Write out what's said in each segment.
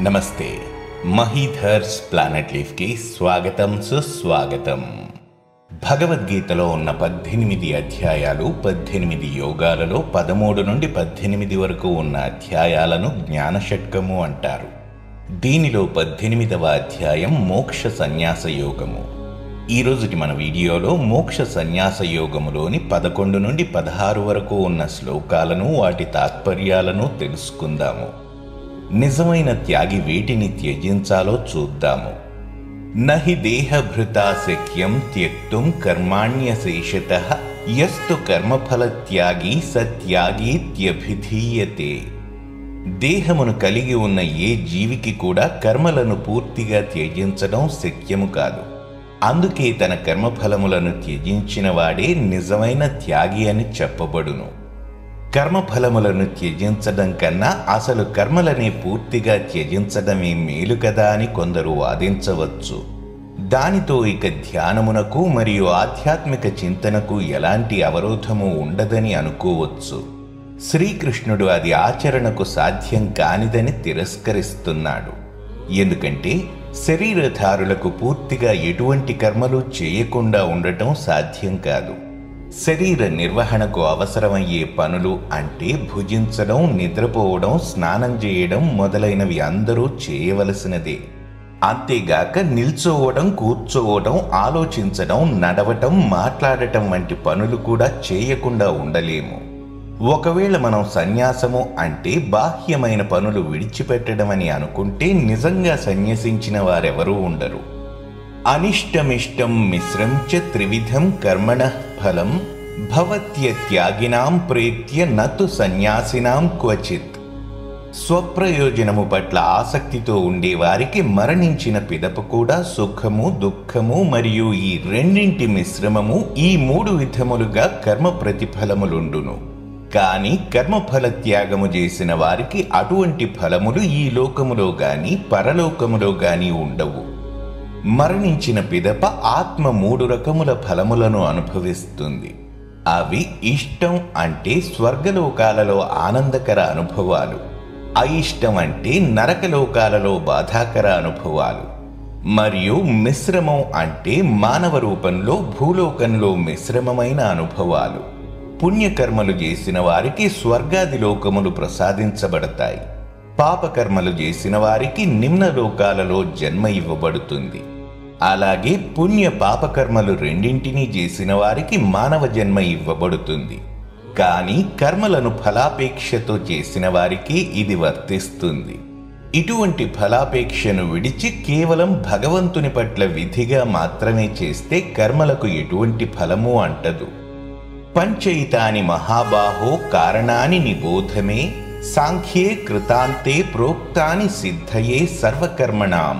నమస్తే మహీధర్స్ ప్లానెట్ లీఫ్కి స్వాగతం సుస్వాగతం భగవద్గీతలో ఉన్న పద్దెనిమిది అధ్యాయాలు పద్దెనిమిది యోగాలలో పదమూడు నుండి పద్దెనిమిది వరకు ఉన్న అధ్యాయాలను జ్ఞానషట్కము అంటారు దీనిలో పద్దెనిమిదవ అధ్యాయం మోక్ష సన్యాస యోగము ఈ రోజుటి మన వీడియోలో మోక్ష సన్యాస యోగములోని పదకొండు నుండి పదహారు వరకు ఉన్న శ్లోకాలను వాటి తాత్పర్యాలను తెలుసుకుందాము నిజమైన త్యాగి వేటిని త్యజించాలో చూద్దాము నహి దేహభృతా శక్యం త్యక్తుం కర్మాణ్యశేషత యస్తు కర్మఫల త్యాగి సత్యాగీత్యభిధీయతే దేహమును కలిగి ఉన్న ఏ జీవికి కూడా కర్మలను పూర్తిగా త్యజించడం శక్యము కాదు అందుకే తన కర్మఫలములను త్యజించిన వాడే నిజమైన త్యాగి అని చెప్పబడును కర్మఫలములను త్యజించడం కన్నా అసలు కర్మలనే పూర్తిగా త్యజించడమే మేలు కదా అని కొందరు వాదించవచ్చు దానితో ఇక ధ్యానమునకు మరియు ఆధ్యాత్మిక చింతనకు ఎలాంటి అవరోధము ఉండదని అనుకోవచ్చు శ్రీకృష్ణుడు అది ఆచరణకు సాధ్యం కానిదని తిరస్కరిస్తున్నాడు ఎందుకంటే శరీరధారులకు పూర్తిగా ఎటువంటి కర్మలు చేయకుండా ఉండటం సాధ్యం కాదు శరీర నిర్వహణకు అవసరమయ్యే పనులు అంటే భుజించడం నిద్రపోవడం స్నానం చేయడం మొదలైనవి అందరూ చేయవలసినదే అంతేగాక నిల్చోవడం కూర్చోవడం ఆలోచించడం నడవటం మాట్లాడటం వంటి పనులు కూడా చేయకుండా ఉండలేము ఒకవేళ మనం సన్యాసము అంటే బాహ్యమైన పనులు విడిచిపెట్టడం అని అనుకుంటే నిజంగా సన్యసించిన వారెవరూ ఉండరు అనిష్టమిష్టం మిశ్రం చ త్రివిధం కర్మణ ఫలం భవత్య త్యాగినాం ప్రేత్య నతు సన్యాసినాం క్వచిత్ స్వప్రయోజనము పట్ల ఆసక్తితో ఉండేవారికి మరణించిన పిదప కూడా సుఖము దుఃఖము మరియు ఈ రెండింటి మిశ్రమము ఈ మూడు విధములుగా కర్మ ప్రతిఫలములుండును కాని కర్మఫల త్యాగము చేసిన వారికి అటువంటి ఫలములు ఈ లోకములో గాని పరలోకములో గాని ఉండవు మరణించిన పిదప ఆత్మ మూడు రకముల ఫలములను అనుభవిస్తుంది అవి ఇష్టం అంటే స్వర్గలోకాలలో ఆనందకర అనుభవాలు అయిష్టం అంటే నరకలోకాలలో బాధాకర అనుభవాలు మరియు మిశ్రమం అంటే మానవ రూపంలో భూలోకంలో మిశ్రమమైన అనుభవాలు పుణ్యకర్మలు చేసిన వారికి స్వర్గాది లోకములు ప్రసాదించబడతాయి పాపకర్మలు చేసిన వారికి నిమ్న లోకాలలో జన్మ ఇవ్వబడుతుంది అలాగే పుణ్య పాపకర్మలు రెండింటినీ చేసిన వారికి మానవ జన్మ ఇవ్వబడుతుంది కానీ కర్మలను ఫలాపేక్షతో చేసిన వారికి ఇది వర్తిస్తుంది ఇటువంటి ఫలాపేక్షను విడిచి కేవలం భగవంతుని పట్ల విధిగా మాత్రమే చేస్తే కర్మలకు ఎటువంటి ఫలము అంటదు పంచయితాని మహాబాహో కారణాని నిబోధమే సాంఖ్యే కృతాంతే ప్రోక్తాని సిద్ధయే సర్వకర్మణాం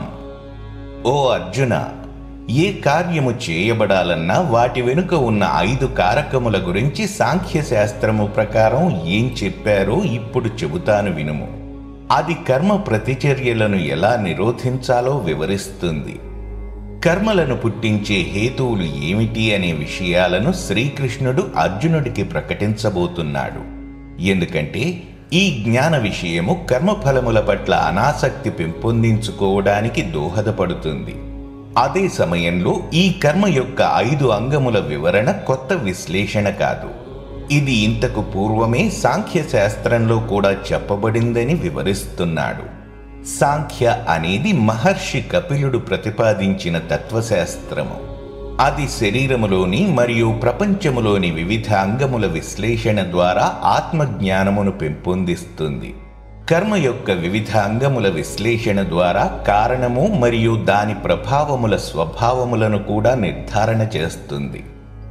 ఓ అర్జున ఏ కార్యము చేయబడాలన్నా వాటి వెనుక ఉన్న ఐదు కారకముల గురించి సాంఖ్య శాస్త్రము ప్రకారం ఏం చెప్పారో ఇప్పుడు చెబుతాను వినుము అది కర్మ ప్రతిచర్యలను ఎలా నిరోధించాలో వివరిస్తుంది కర్మలను పుట్టించే హేతువులు ఏమిటి అనే విషయాలను శ్రీకృష్ణుడు అర్జునుడికి ప్రకటించబోతున్నాడు ఎందుకంటే ఈ జ్ఞాన విషయము కర్మఫలముల పట్ల అనాసక్తి పెంపొందించుకోవడానికి దోహదపడుతుంది అదే సమయంలో ఈ కర్మ యొక్క ఐదు అంగముల వివరణ కొత్త విశ్లేషణ కాదు ఇది ఇంతకు పూర్వమే సాంఖ్య శాస్త్రంలో కూడా చెప్పబడిందని వివరిస్తున్నాడు సాంఖ్య అనేది మహర్షి కపిలుడు ప్రతిపాదించిన తత్వశాస్త్రము అది శరీరములోని మరియు ప్రపంచములోని వివిధ అంగముల విశ్లేషణ ద్వారా ఆత్మజ్ఞానమును పెంపొందిస్తుంది కర్మ యొక్క వివిధ అంగముల విశ్లేషణ ద్వారా కారణము మరియు దాని ప్రభావముల స్వభావములను కూడా నిర్ధారణ చేస్తుంది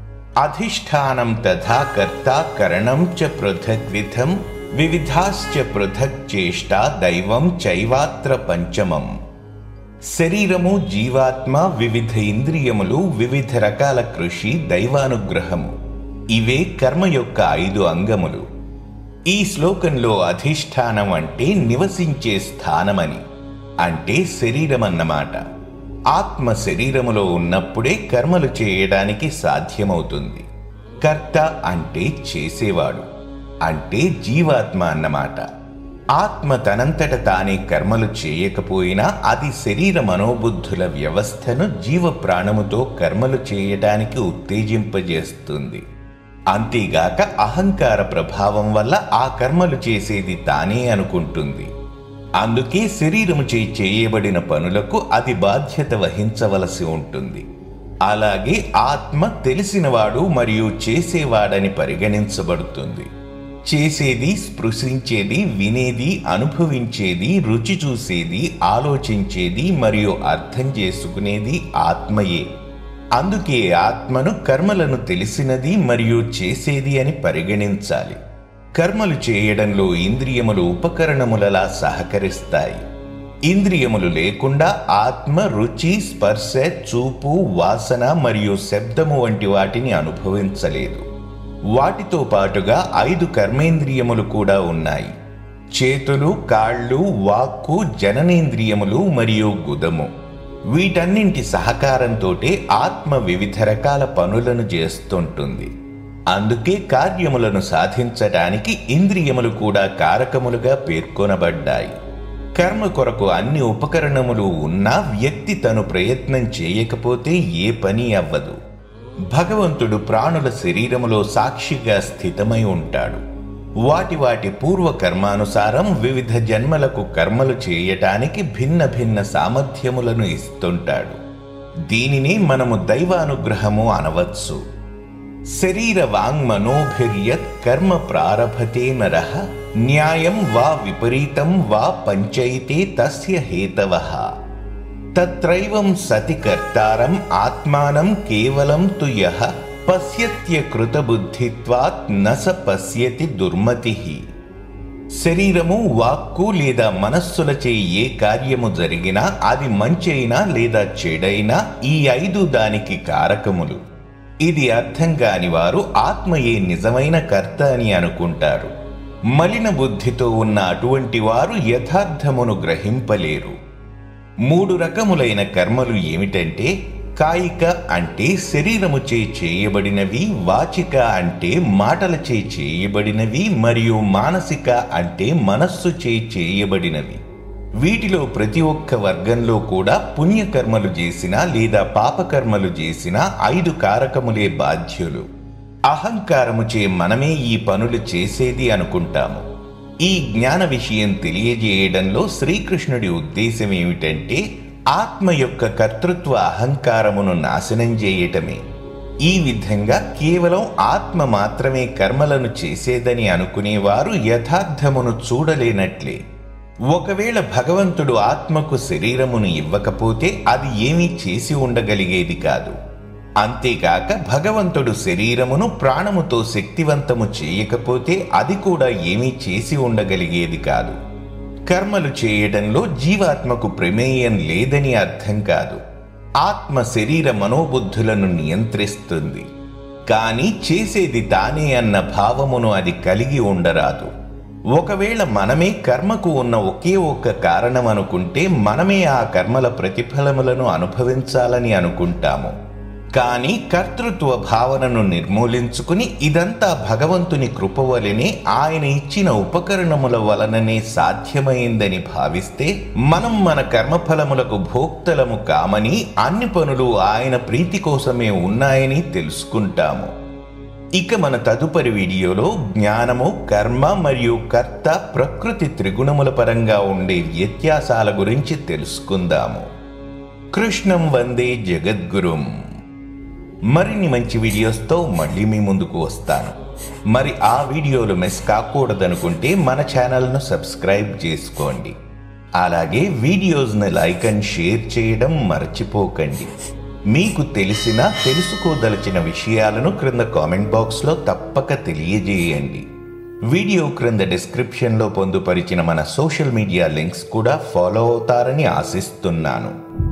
అధిష్టానం తథా కర్త కరణం చ పృథగ్విధం వివిధాశ్చ పృథక్ చేష్ట దైవం చైవాత్ర పంచమం శరీరము జీవాత్మ వివిధ ఇంద్రియములు వివిధ రకాల కృషి దైవానుగ్రహము ఇవే కర్మ యొక్క ఐదు అంగములు ఈ శ్లోకంలో అధిష్టానం అంటే నివసించే స్థానమని అంటే శరీరం అన్నమాట ఆత్మ శరీరములో ఉన్నప్పుడే కర్మలు చేయడానికి సాధ్యమవుతుంది కర్త అంటే చేసేవాడు అంటే జీవాత్మ అన్నమాట ఆత్మ తనంతట తానే కర్మలు చేయకపోయినా అది శరీర మనోబుద్ధుల వ్యవస్థను జీవ ప్రాణముతో కర్మలు చేయటానికి ఉత్తేజింపజేస్తుంది అంతేగాక అహంకార ప్రభావం వల్ల ఆ కర్మలు చేసేది తానే అనుకుంటుంది అందుకే శరీరము చే చేయబడిన పనులకు అది బాధ్యత వహించవలసి ఉంటుంది అలాగే ఆత్మ తెలిసినవాడు మరియు చేసేవాడని పరిగణించబడుతుంది చేసేది స్పృశించేది వినేది అనుభవించేది రుచి చూసేది ఆలోచించేది మరియు అర్థం చేసుకునేది ఆత్మయే అందుకే ఆత్మను కర్మలను తెలిసినది మరియు చేసేది అని పరిగణించాలి కర్మలు చేయడంలో ఇంద్రియములు ఉపకరణములలా సహకరిస్తాయి ఇంద్రియములు లేకుండా ఆత్మ రుచి స్పర్శ చూపు వాసన మరియు శబ్దము వంటి వాటిని అనుభవించలేదు వాటితో పాటుగా ఐదు కర్మేంద్రియములు కూడా ఉన్నాయి చేతులు కాళ్ళు వాక్కు జననేంద్రియములు మరియు గుదము వీటన్నింటి సహకారంతోటే ఆత్మ వివిధ రకాల పనులను చేస్తుంటుంది అందుకే కార్యములను సాధించటానికి ఇంద్రియములు కూడా కారకములుగా పేర్కొనబడ్డాయి కర్మ కొరకు అన్ని ఉపకరణములు ఉన్నా వ్యక్తి తను ప్రయత్నం చేయకపోతే ఏ పని అవ్వదు భగవంతుడు ప్రాణుల శరీరములో సాక్షిగా స్థితమై ఉంటాడు వాటి వాటి పూర్వ కర్మానుసారం వివిధ జన్మలకు కర్మలు చేయటానికి భిన్న భిన్న సామర్థ్యములను ఇస్తుంటాడు దీనిని మనము దైవానుగ్రహము అనవచ్చు శరీర వాంగ్మనోభిర్యత్ కర్మ ప్రారభతే నరః న్యాయం వా విపరీతం వా పంచయితే తస్య హేతవః తత్రైవం సతి కర్తారం ఆత్మానం కేవలం తు యః పశ్యత్య కృతబుద్ధిత్వాత్ నస పశ్యతి దుర్మతి శరీరము వాక్కు లేదా మనస్సులచే ఏ కార్యము జరిగినా అది మంచైనా లేదా చెడైనా ఈ ఐదు దానికి కారకములు ఇది అర్థం కాని వారు ఆత్మయే నిజమైన కర్త అని అనుకుంటారు మలిన బుద్ధితో ఉన్న అటువంటి వారు యథార్థమును గ్రహింపలేరు మూడు రకములైన కర్మలు ఏమిటంటే కాయిక అంటే శరీరముచే చేయబడినవి వాచిక అంటే మాటలచే చేయబడినవి మరియు మానసిక అంటే మనస్సుచే చేయబడినవి వీటిలో ప్రతి ఒక్క వర్గంలో కూడా పుణ్యకర్మలు చేసినా లేదా పాపకర్మలు చేసినా ఐదు కారకములే బాధ్యులు అహంకారముచే మనమే ఈ పనులు చేసేది అనుకుంటాము ఈ జ్ఞాన విషయం తెలియజేయడంలో శ్రీకృష్ణుడి ఉద్దేశం ఏమిటంటే ఆత్మ యొక్క కర్తృత్వ అహంకారమును నాశనం చేయటమే ఈ విధంగా కేవలం ఆత్మ మాత్రమే కర్మలను చేసేదని అనుకునేవారు యథార్థమును చూడలేనట్లే ఒకవేళ భగవంతుడు ఆత్మకు శరీరమును ఇవ్వకపోతే అది ఏమీ చేసి ఉండగలిగేది కాదు అంతేకాక భగవంతుడు శరీరమును ప్రాణముతో శక్తివంతము చేయకపోతే అది కూడా ఏమీ చేసి ఉండగలిగేది కాదు కర్మలు చేయడంలో జీవాత్మకు ప్రమేయం లేదని అర్థం కాదు ఆత్మ శరీర మనోబుద్ధులను నియంత్రిస్తుంది కానీ చేసేది తానే అన్న భావమును అది కలిగి ఉండరాదు ఒకవేళ మనమే కర్మకు ఉన్న ఒకే ఒక్క కారణం అనుకుంటే మనమే ఆ కర్మల ప్రతిఫలములను అనుభవించాలని అనుకుంటాము కానీ కర్తృత్వ భావనను నిర్మూలించుకుని ఇదంతా భగవంతుని కృప వలనే ఆయన ఇచ్చిన ఉపకరణముల వలననే సాధ్యమైందని భావిస్తే మనం మన కర్మఫలములకు భోక్తలము కామని అన్ని పనులు ఆయన ప్రీతి కోసమే ఉన్నాయని తెలుసుకుంటాము ఇక మన తదుపరి వీడియోలో జ్ఞానము కర్మ మరియు కర్త ప్రకృతి త్రిగుణముల పరంగా ఉండే వ్యత్యాసాల గురించి తెలుసుకుందాము కృష్ణం వందే జగద్గురుం మరిన్ని మంచి వీడియోస్తో మళ్ళీ మీ ముందుకు వస్తాను మరి ఆ వీడియోలు మిస్ కాకూడదనుకుంటే మన ఛానల్ను సబ్స్క్రైబ్ చేసుకోండి అలాగే వీడియోస్ని లైక్ అండ్ షేర్ చేయడం మర్చిపోకండి మీకు తెలిసిన తెలుసుకోదలిచిన విషయాలను క్రింద కామెంట్ బాక్స్లో తప్పక తెలియజేయండి వీడియో క్రింద డిస్క్రిప్షన్లో పొందుపరిచిన మన సోషల్ మీడియా లింక్స్ కూడా ఫాలో అవుతారని ఆశిస్తున్నాను